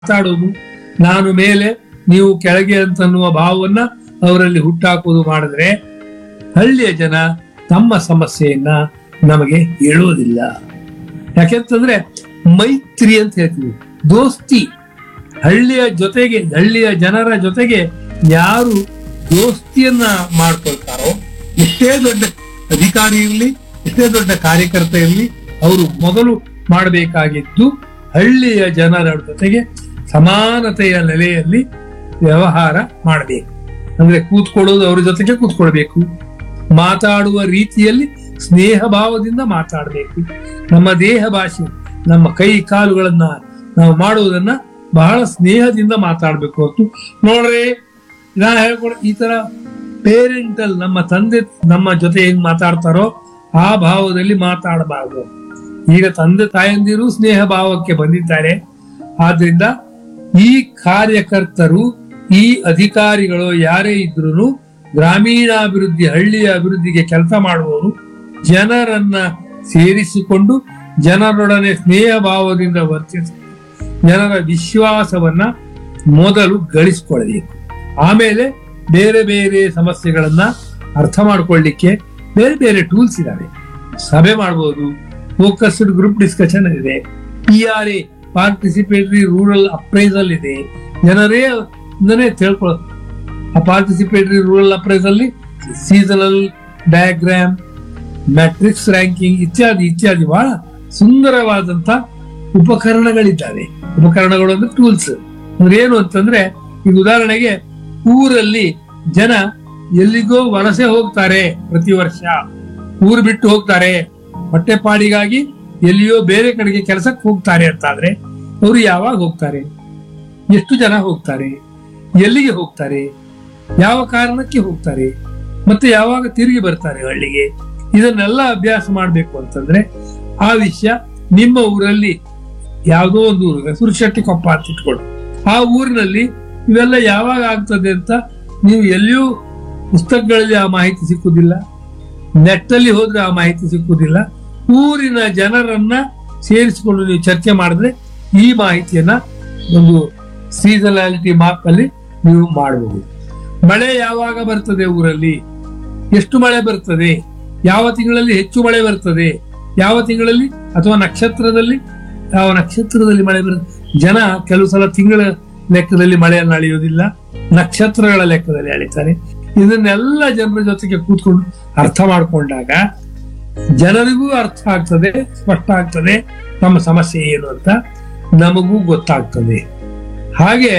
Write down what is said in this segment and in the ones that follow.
ಮಾತಾಡೋದು ನಾನು ಮೇಲೆ ನೀವು ಕೆಳಗೆ ಅಂತನ್ನುವ ಭಾವವನ್ನ ಅವರಲ್ಲಿ ಹುಟ್ಟಾಕೋದು ಮಾಡಿದ್ರೆ ಹಳ್ಳಿಯ ಜನ ತಮ್ಮ ಸಮಸ್ಯೆಯನ್ನ ನಮಗೆ ಹೇಳೋದಿಲ್ಲ ಯಾಕೆಂತಂದ್ರೆ ಮೈತ್ರಿ ಅಂತ ಹೇಳ್ತೀವಿ ದೋಸ್ತಿ ಹಳ್ಳಿಯ ಜೊತೆಗೆ ಹಳ್ಳಿಯ ಜನರ ಜೊತೆಗೆ ಯಾರು ದೋಸ್ತಿಯನ್ನ ಮಾಡ್ಕೊಳ್ತಾರೋ ಎಷ್ಟೇ ದೊಡ್ಡ ಅಧಿಕಾರಿ ಇರಲಿ ಎಷ್ಟೇ ದೊಡ್ಡ ಕಾರ್ಯಕರ್ತ ಇರಲಿ ಅವರು ಮೊದಲು ಮಾಡಬೇಕಾಗಿದ್ದು ಹಳ್ಳಿಯ ಜನರ ಜೊತೆಗೆ ಸಮಾನತೆಯ ನೆಲೆಯಲ್ಲಿ ವ್ಯವಹಾರ ಮಾಡಬೇಕು ಅಂದ್ರೆ ಕೂತ್ಕೊಳ್ಳೋದು ಅವ್ರ ಜೊತೆಗೆ ಕೂತ್ಕೊಳ್ಬೇಕು ಮಾತಾಡುವ ರೀತಿಯಲ್ಲಿ ಸ್ನೇಹ ಭಾವದಿಂದ ಮಾತಾಡಬೇಕು ನಮ್ಮ ದೇಹ ಭಾಷೆ ನಮ್ಮ ಕೈ ಕಾಲುಗಳನ್ನ ನಾವು ಮಾಡುವುದನ್ನ ಬಹಳ ಸ್ನೇಹದಿಂದ ಮಾತಾಡ್ಬೇಕು ಹೊತ್ತು ನೋಡ್ರಿ ನಾ ಹೇಳ್ಕೊಡ ಈ ತರ ಪೇರೆಂಟಲ್ ನಮ್ಮ ತಂದೆ ನಮ್ಮ ಜೊತೆ ಹೆಂಗ್ ಮಾತಾಡ್ತಾರೋ ಆ ಭಾವದಲ್ಲಿ ಮಾತಾಡಬಾರದು ಈಗ ತಂದೆ ತಾಯಂದಿರು ಸ್ನೇಹ ಭಾವಕ್ಕೆ ಬಂದಿದ್ದಾರೆ ಆದ್ರಿಂದ ಈ ಕಾರ್ಯಕರ್ತರು ಈ ಅಧಿಕಾರಿಗಳು ಯಾರೇ ಇದ್ರು ಗ್ರಾಮೀಣಾಭಿವೃದ್ಧಿ ಹಳ್ಳಿಯ ಅಭಿವೃದ್ಧಿಗೆ ಕೆಲಸ ಮಾಡುವವರು ಜನರನ್ನ ಸೇರಿಸಿಕೊಂಡು ಜನರೊಡನೆ ಸ್ನೇಹ ಭಾವದಿಂದ ವರ್ತಿಸಿ ಜನರ ವಿಶ್ವಾಸವನ್ನ ಮೊದಲು ಗಳಿಸಿಕೊಳ್ಳಬೇಕು ಆಮೇಲೆ ಬೇರೆ ಬೇರೆ ಸಮಸ್ಯೆಗಳನ್ನ ಅರ್ಥ ಮಾಡ್ಕೊಳ್ಳಿಕ್ಕೆ ಬೇರೆ ಬೇರೆ ಟೂಲ್ಸ್ ಇದಾವೆ ಸಭೆ ಮಾಡಬಹುದು ಫೋಕಸ್ಡ್ ಗ್ರೂಪ್ ಡಿಸ್ಕಷನ್ ಇದೆ P R A participatory rural appraisal ಇದೆ ಜನರೇ ಇಂದನೇ ತಿಳ್ಕೊಳ್ಳೋ ಆ participatory rural appraisal seasonal diagram matrix ranking ಇತ್ಯಾದಿ ಇತ್ಯಾದಿ ಬಹಳ ಸುಂದರವಾದಂತ ಉಪಕರಣಗಳಿದ್ದಾವೆ ಉಪಕರಣಗಳು ಅಂದ್ರೆ ಟೂಲ್ಸ್ ಅಂದ್ರೆ ಏನು ಅಂತಂದ್ರೆ ಈಗ ಉದಾಹರಣೆಗೆ ಊರಲ್ಲಿ ಜನ ಎಲ್ಲಿಗೋ ವಲಸೆ ಹೋಗ್ತಾರೆ ಪ್ರತಿ ವರ್ಷ ಊರು ಬಿಟ್ಟು ಹೋಗ್ತಾರೆ ಹೊಟ್ಟೆಪಾಡಿಗಾಗಿ ಎಲ್ಲಿಯೋ ಬೇರೆ ಕಡೆಗೆ ಕೆಲಸಕ್ಕೆ ಹೋಗ್ತಾರೆ ಅಂತಾದ್ರೆ ಅವರು ಯಾವಾಗ ಹೋಗ್ತಾರೆ ಎಷ್ಟು ಜನ ಹೋಗ್ತಾರೆ ಎಲ್ಲಿಗೆ ಹೋಗ್ತಾರೆ ಯಾವ ಕಾರಣಕ್ಕೆ ಹೋಗ್ತಾರೆ ಮತ್ತೆ ಯಾವಾಗ ತಿರುಗಿ ಬರ್ತಾರೆ ಹಳ್ಳಿಗೆ ಇದನ್ನೆಲ್ಲ ಅಭ್ಯಾಸ ಮಾಡ್ಬೇಕು ಅಂತಂದ್ರೆ ಆ ವಿಷಯ ನಿಮ್ಮ ಊರಲ್ಲಿ ಯಾವುದೋ ಒಂದು ಊರು ಸುರಶೆಟ್ಟಿ ಕೊಪ್ಪ ಅಂತ ಇಟ್ಕೊಳ್ಳಿ ಆ ಊರಿನಲ್ಲಿ ಇವೆಲ್ಲ ಯಾವಾಗ ಆಗ್ತದೆ ಅಂತ ನೀವು ಎಲ್ಲಿಯೂ ಪುಸ್ತಕಗಳಲ್ಲಿ ಆ ಮಾಹಿತಿ ಸಿಕ್ಕುದಿಲ್ಲ ನೆಟ್ಟಲ್ಲಿ ಹೋದ್ರೆ ಆ ಮಾಹಿತಿ ಸಿಕ್ಕುದಿಲ್ಲ ಊರಿನ ಜನರನ್ನ ಸೇರಿಸಿಕೊಂಡು ನೀವು ಚರ್ಚೆ ಮಾಡಿದ್ರೆ ಈ ಮಾಹಿತಿಯನ್ನ ಒಂದು ಸೀಸನಾಲಿಟಿ ಮಾಪ್ ಅಲ್ಲಿ ನೀವು ಮಾಡಬಹುದು ಮಳೆ ಯಾವಾಗ ಬರ್ತದೆ ಊರಲ್ಲಿ ಎಷ್ಟು ಮಳೆ ಬರ್ತದೆ ಯಾವ ತಿಂಗಳಲ್ಲಿ ಹೆಚ್ಚು ಮಳೆ ಬರ್ತದೆ ಯಾವ ತಿಂಗಳಲ್ಲಿ ಅಥವಾ ನಕ್ಷತ್ರದಲ್ಲಿ ಯಾವ ನಕ್ಷತ್ರದಲ್ಲಿ ಮಳೆ ಬರುತ್ತೆ ಜನ ಕೆಲವು ಸಲ ತಿಂಗಳ ಲೆಕ್ಕದಲ್ಲಿ ಮಳೆಯನ್ನು ಅಳೆಯೋದಿಲ್ಲ ನಕ್ಷತ್ರಗಳ ಲೆಕ್ಕದಲ್ಲಿ ಅಳಿತಾರೆ ಇದನ್ನೆಲ್ಲ ಜನರ ಜೊತೆಗೆ ಕೂತ್ಕೊಂಡು ಅರ್ಥ ಮಾಡ್ಕೊಂಡಾಗ ಜನರಿಗೂ ಅರ್ಥ ಆಗ್ತದೆ ಸ್ಪಷ್ಟ ಆಗ್ತದೆ ನಮ್ಮ ಸಮಸ್ಯೆ ಏನು ಅಂತ ನಮಗೂ ಗೊತ್ತಾಗ್ತದೆ ಹಾಗೆ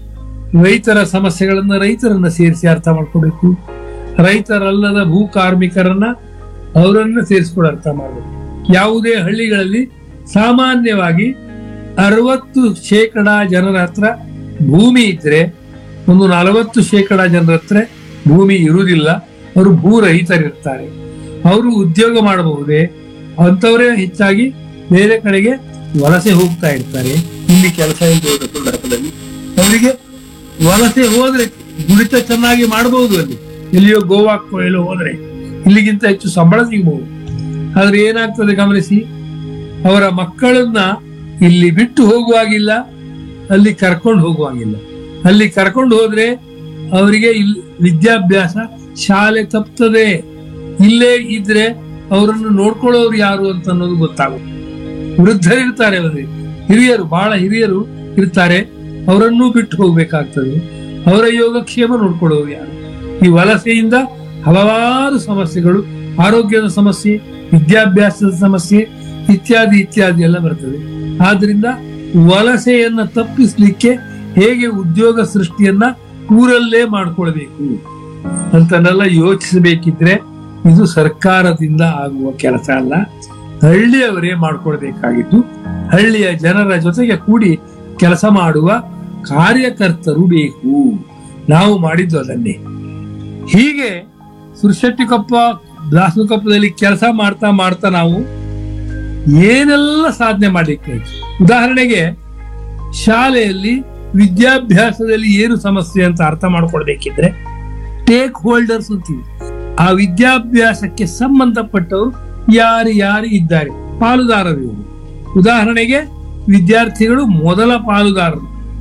ರೈತರ ಸಮಸ್ಯೆಗಳನ್ನ ರೈತರನ್ನ ಸೇರಿಸಿ ಅರ್ಥ ಮಾಡ್ಕೋಬೇಕು ರೈತರಲ್ಲದ ಭೂ ಕಾರ್ಮಿಕರನ್ನ ಅವರನ್ನ ಸೇರಿಸ್ಕೊಂಡು ಅರ್ಥ ಮಾಡಬೇಕು ಯಾವುದೇ ಹಳ್ಳಿಗಳಲ್ಲಿ ಸಾಮಾನ್ಯವಾಗಿ ಅರವತ್ತು ಶೇಕಡ ಜನರ ಹತ್ರ ಭೂಮಿ ಇದ್ರೆ ಒಂದು ನಲವತ್ತು ಶೇಕಡ ಜನರ ಹತ್ರ ಭೂಮಿ ಇರುವುದಿಲ್ಲ ಅವರು ಭೂರಹಿತರಿರ್ತಾರೆ ಅವರು ಉದ್ಯೋಗ ಮಾಡಬಹುದೇ ಅಂಥವರೇ ಹೆಚ್ಚಾಗಿ ಬೇರೆ ಕಡೆಗೆ ವಲಸೆ ಹೋಗ್ತಾ ಇರ್ತಾರೆ ಇಲ್ಲಿ ಕೆಲಸ ಇಲ್ಲದ ಸಂದರ್ಭದಲ್ಲಿ ಅವರಿಗೆ ವಲಸೆ ಹೋದ್ರೆ ದುಡಿತ ಚೆನ್ನಾಗಿ ಮಾಡಬಹುದು ಅಲ್ಲಿ ಎಲ್ಲಿಯೋ ಗೋವಾಕ್ಕೋ ಎಲ್ಲೋ ಹೋದ್ರೆ ಇಲ್ಲಿಗಿಂತ ಹೆಚ್ಚು ಸಂಬಳ ಸಿಗಬಹುದು ಆದ್ರೆ ಏನಾಗ್ತದೆ ಗಮನಿಸಿ ಅವರ ಮಕ್ಕಳನ್ನ ಇಲ್ಲಿ ಬಿಟ್ಟು ಹೋಗುವಾಗಿಲ್ಲ ಅಲ್ಲಿ ಕರ್ಕೊಂಡು ಹೋಗುವಾಗಿಲ್ಲ ಅಲ್ಲಿ ಕರ್ಕೊಂಡು ಹೋದ್ರೆ ಅವರಿಗೆ ಇಲ್ಲಿ ವಿದ್ಯಾಭ್ಯಾಸ ಶಾಲೆ ತಪ್ತದೆ ಇಲ್ಲೇ ಇದ್ರೆ ಅವರನ್ನು ನೋಡ್ಕೊಳ್ಳೋರು ಯಾರು ಅಂತ ಅನ್ನೋದು ಗೊತ್ತಾಗುತ್ತೆ ವೃದ್ಧರಿರ್ತಾರೆ ಅವರಿಗೆ ಹಿರಿಯರು ಬಹಳ ಹಿರಿಯರು ಇರ್ತಾರೆ ಅವರನ್ನೂ ಬಿಟ್ಟು ಹೋಗ್ಬೇಕಾಗ್ತದೆ ಅವರ ಯೋಗಕ್ಷೇಮ ನೋಡ್ಕೊಳ್ಳೋರು ಯಾರು ಈ ವಲಸೆಯಿಂದ ಹಲವಾರು ಸಮಸ್ಯೆಗಳು ಆರೋಗ್ಯದ ಸಮಸ್ಯೆ ವಿದ್ಯಾಭ್ಯಾಸದ ಸಮಸ್ಯೆ ಇತ್ಯಾದಿ ಇತ್ಯಾದಿ ಎಲ್ಲ ಬರ್ತದೆ ಆದ್ರಿಂದ ವಲಸೆಯನ್ನ ತಪ್ಪಿಸ್ಲಿಕ್ಕೆ ಹೇಗೆ ಉದ್ಯೋಗ ಸೃಷ್ಟಿಯನ್ನ ಊರಲ್ಲೇ ಮಾಡ್ಕೊಳ್ಬೇಕು ಅಂತನೆಲ್ಲ ಯೋಚಿಸಬೇಕಿದ್ರೆ ಇದು ಸರ್ಕಾರದಿಂದ ಆಗುವ ಕೆಲಸ ಅಲ್ಲ ಹಳ್ಳಿಯವರೇ ಮಾಡ್ಕೊಳ್ಬೇಕಾಗಿದ್ದು ಹಳ್ಳಿಯ ಜನರ ಜೊತೆಗೆ ಕೂಡಿ ಕೆಲಸ ಮಾಡುವ ಕಾರ್ಯಕರ್ತರು ಬೇಕು ನಾವು ಮಾಡಿದ್ದು ಅದನ್ನೇ ಹೀಗೆ ಸುರಶೆಟ್ಟಿಕೊಪ್ಪ ದಾಸನಕೊಪ್ಪದಲ್ಲಿ ಕೆಲಸ ಮಾಡ್ತಾ ಮಾಡ್ತಾ ನಾವು ಏನೆಲ್ಲ ಸಾಧನೆ ಮಾಡಲಿಕ್ಕೆ ಉದಾಹರಣೆಗೆ ಶಾಲೆಯಲ್ಲಿ ವಿದ್ಯಾಭ್ಯಾಸದಲ್ಲಿ ಏನು ಸಮಸ್ಯೆ ಅಂತ ಅರ್ಥ ಮಾಡ್ಕೊಳ್ಬೇಕಿದ್ರೆ ಟೇಕ್ ಹೋಲ್ಡರ್ಸ್ ಅಂತೀವಿ ಆ ವಿದ್ಯಾಭ್ಯಾಸಕ್ಕೆ ಸಂಬಂಧಪಟ್ಟವರು ಯಾರು ಯಾರು ಇದ್ದಾರೆ ಪಾಲುದಾರರು ಇವರು ಉದಾಹರಣೆಗೆ ವಿದ್ಯಾರ್ಥಿಗಳು ಮೊದಲ ಪಾಲುದಾರರು